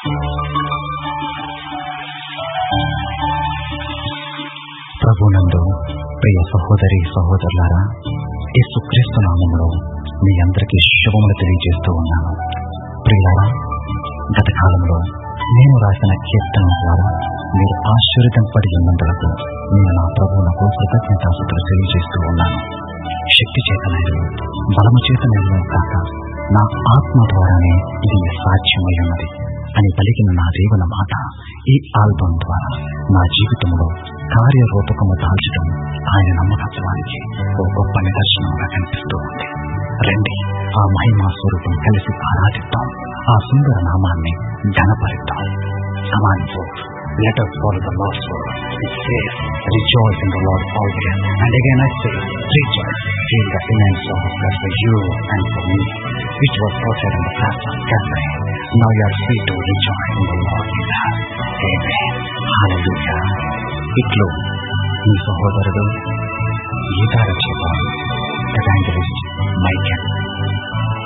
ప్రభునందు ప్రియ సహోదరి సహోదరులారా యేసుక్రీస్తు నామములో మీ అందరికీ శుభములు తెలియజేస్తూ ఉన్నాను ప్రియులారా గత కాలంలో నేను రాసిన కీర్తన ద్వారా మీరు ఆశ్చర్యపడి ఉన్నందులకు నేను నా ప్రభువునకు కృతజ్ఞతాసులు తెలియజేస్తూ ఉన్నాను శక్తి చేతనైన బలము చేతనైన కాక నా ఆత్మ ద్వారానే ఇది సాధ్యమై ఉన్నది అని పలికిన నా దేవుల మాట ఈ ఆల్బమ్ ద్వారా నా జీవితంలో కార్యరూపకము దాల్చడం ఆయన నమ్మకత్వానికి ఓ గొప్ప నిదర్శనంగా కనిపిస్తూ ఉంది రండి ఆ మహిమా స్వరూపం కలిసి ఆరాధిద్దాం ఆ సుందర నామాన్ని ఘనపరిద్దాం సమానితో Let us follow the Lord's word. It says, Rejoice in the Lord always. And again I say, Rejoice. Feel the immense love of God for you and for me, which was portrayed in the past of Calvary. Now you are free to rejoice in the Lord you have. Amen. Hallelujah. ఇట్లు మీ సహోదరుడు గీతాల చెప్పాలి evangelist Michael